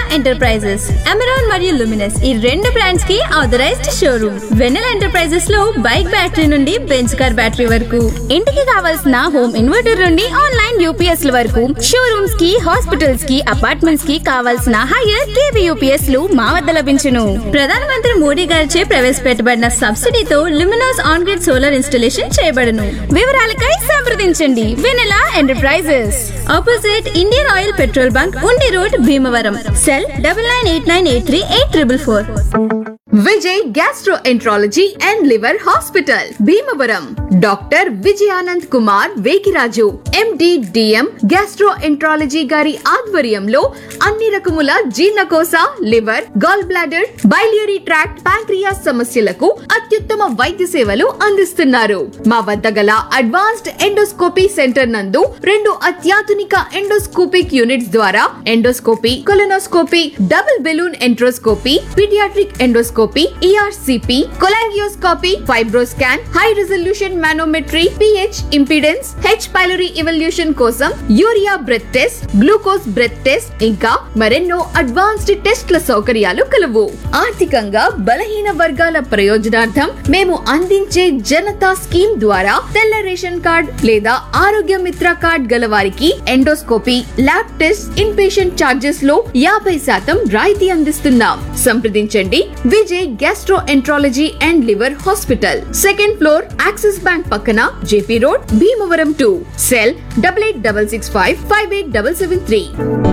enterprises Amaron మరియు Luminous ఈ రెండు బ్రాండ్స్ కి ఆథరైజ్డ్ షోరూమ్ వెన్నెల ఎంటర్ప్రైజెస్ లో బైక్ బ్యాటరీ నుండి బెంచ్ కార్ బ్యాటరీ వరకు ఇంటికి కావాల్సిన హోమ్ ఇన్వర్టర్ నుండి ఆన్లైన్ యూపీఎస్ ల వరకు షోరూమ్స్ కి హాస్పిటల్స్ కి అపార్ట్మెంట్స్ కి కావాల్సిన హైయర్ కేవీ యూపీఎస్ లు మా వద్ద లభించును ప్రధానమంత్రి మోడీ గారిచే ప్రవేశపెట్టబడిన సబ్సిడీతో Luminous on grid solar installation చేయబడను వివరాలకై సంప్రదించండి Vennela enterprises opposite Indian Oil petrol bunk Undi road Bhimavaram cell double nine eight nine eight three eight triple four Vijay gastroenterology and liver hospital Bhimavaram doctor Vijayanand Kumar Vekiraju MD DM gastroenterology గారి ఆధ్వర్యంలో అన్ని రకముల జీర్ణకోశ liver gall bladder biliary tract pancreas సమస్యలకు అత్యుత్తమ వైద్య సేవలు అందిస్తున్నారు మా వద్ద గల అడ్వాన్స్డ్ ఎండోస్కోపీ సెంటర్ నందు రెండు అత్యాధునిక ఎండోస్కోపిక్ యూనిట్స్ ద్వారా endoscopy colonoscopy double balloon enteroscopy paediatric endoscopy ERCP cholangioscopy FibroScan high resolution manometry pH impedance H pylori evaluation కోసం urea breath test glucose breath test ఇంకా మరెన్నో అడ్వాన్స్డ్ టెస్ట్ల సౌకర్యాలు కలవు ఆర్థికంగా బలహీన వర్గాల ప్రయోజనార్థం మేము అందించే జనతా స్కీమ్ ద్వారా తెల్ల రేషన్ కార్డ్ లేదా ఆరోగ్య మిత్ర కార్డ్ గల వారికి endoscopy lab test in patient charges లో యాభై శాతం రాయితీ అందిస్తున్నాం సంప్రదించండి Vijay gastroenterology and liver hospital second floor Axis bank పక్కన JP road Bhimavaram two cell double eight double six five five eight double seven three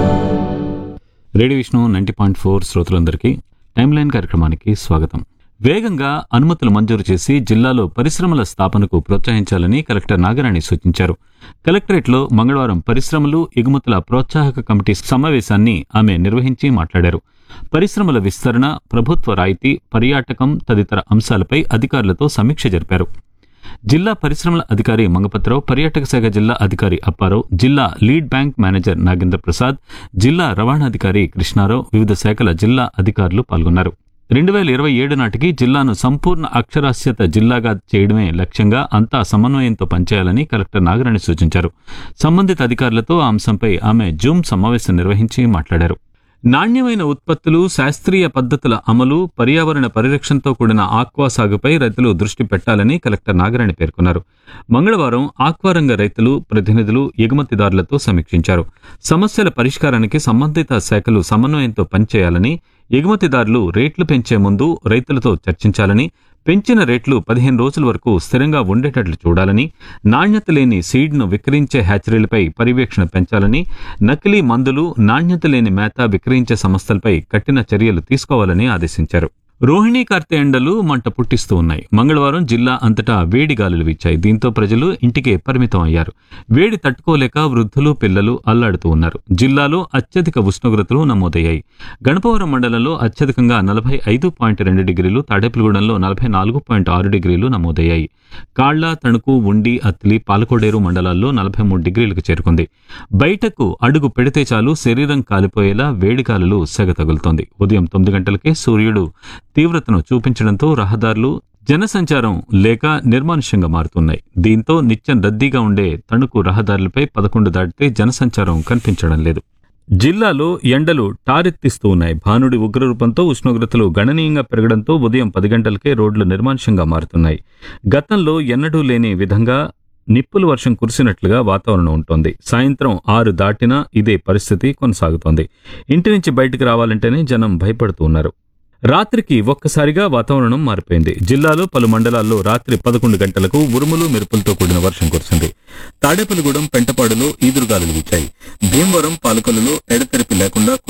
radio Vishnu ninety point four శ్రోతలందరికీ time line కార్యక్రమానికి స్వాగతం వేగంగా అనుమతులు మంజూరు చేసి జిల్లాలో పరిశ్రమల స్థాపనకు ప్రోత్సహించాలని కలెక్టర్ నాగరాణి సూచించారు కలెక్టరేట్లో మంగళవారం పరిశ్రమలు ఎగుమతుల ప్రోత్సాహక కమిటీ సమావేశాన్ని ఆమె నిర్వహించి మాట్లాడారు పరిశ్రమల విస్తరణ ప్రభుత్వ రాయితీ పర్యాటకం తదితర అంశాలపై అధికారులతో సమీక్ష జరిపారు జిల్లా పరిశ్రమల అధికారి మంగపత్రావు పర్యాటక శాఖ జిల్లా అధికారి అప్పారావు జిల్లా lead bank manager Nagendra Prasad జిల్లా రవాణాధికారి కృష్ణారావు వివిధ శాఖల జిల్లా అధికారులు పాల్గొన్నారు రెండు వేల ఇరవై ఏడు నాటికి జిల్లాను సంపూర్ణ అక్షరాస్యత జిల్లాగా చేయడమే లక్ష్యంగా అంతా సమన్వయంతో పనిచేయాలని కలెక్టర్ నాగరాణి సూచించారు సంబంధిత అధికారులతో ఆ అంశంపై ఆమె జూమ్ సమావేశం నిర్వహించి మాట్లాడారు నాణ్యమైన ఉత్పత్తులు శాస్త్రీయ పద్ధతుల అమలు పర్యావరణ పరిరక్షణతో కూడిన ఆక్వా సాగుపై రైతులు దృష్టి పెట్టాలని కలెక్టర్ నాగరాణి పేర్కొన్నారు మంగళవారం ఆక్వా రంగ రైతులు ప్రతినిధులు ఎగుమతిదారులతో సమీక్షించారు సమస్యల పరిష్కారానికి సంబంధిత శాఖలు సమన్వయంతో పనిచేయాలని ఎగుమతిదారులు రేట్లు పెంచే ముందు రైతులతో చర్చించాలని పెంచిన రేట్లు పదిహేను రోజుల వరకు స్థిరంగా ఉండేటట్లు చూడాలని నాణ్యత లేని సీడ్ను విక్రయించే హ్యాచరీలపై పర్యవేక్షణ పెంచాలని నకిలీ మందులు నాణ్యత లేని మేత విక్రయించే సంస్థలపై కఠిన చర్యలు తీసుకోవాలని ఆదేశించారు రోహిణీ కార్తె ఎండలు మంట పుట్టిస్తూ ఉన్నాయి మంగళవారం జిల్లా అంతటా వేడి గాలులు వీచాయి దీంతో ప్రజలు ఇంటికే పరిమితం అయ్యారు వేడి తట్టుకోలేక వృద్ధులు పిల్లలు అల్లాడుతూ ఉన్నారు జిల్లాలో అత్యధిక ఉష్ణోగ్రతలు నమోదయ్యాయి గణపవరం మండలంలో అత్యధికంగా నలభై ఐదు పాయింట్ రెండు డిగ్రీలు తాడేపల్లిగూడెంలో నలభై నాలుగు పాయింట్ ఆరు డిగ్రీలు నమోదయ్యాయి కాళ్ల తణుకు ఉండి అత్తిలి పాలకోడేరు మండలాల్లో నలభై మూడు డిగ్రీలకు చేరుకుంది బయటకు అడుగు పెడితే చాలు శరీరం కాలిపోయేలా వేడి గాలులు సెగ తగులుతోంది ఉదయం తొమ్మిది గంటలకే సూర్యుడు తీవ్రతను చూపించడంతో రహదారులు జనసంచారం లేక నిర్మానుష్యంగా మారుతున్నాయి దీంతో నిత్యం రద్దీగా ఉండే తణుకు రహదారులపై పదకొండు దాటితే జనసంచారం కనిపించడం లేదు జిల్లాలో ఎండలు టారెత్తిస్తూ ఉన్నాయి భానుడి ఉగ్రరూపంతో ఉష్ణోగ్రతలు గణనీయంగా పెరగడంతో ఉదయం పది గంటలకే రోడ్లు నిర్మానుష్యంగా మారుతున్నాయి గతంలో ఎన్నడూ లేని విధంగా నిప్పుల వర్షం కురిసినట్లుగా వాతావరణం ఉంటోంది సాయంత్రం ఆరు దాటినా ఇదే పరిస్థితి కొనసాగుతోంది ఇంటి నుంచి బయటకు రావాలంటేనే జనం భయపడుతూ ఉన్నారు రాత్రికి ఒక్కసారిగా వాతావరణం మారిపోయింది జిల్లాలో పలు మండలాల్లో రాత్రి పదకొండు గంటలకు ఉరుములు మెరుపులతో కూడిన వర్షం కురిసింది తాడేపల్లిగూడెం పెంటపాడులో ఈదురుగాలులు వీచాయి భీమవరం పాలకొల్లులో ఎడతెరిపి లేకుండా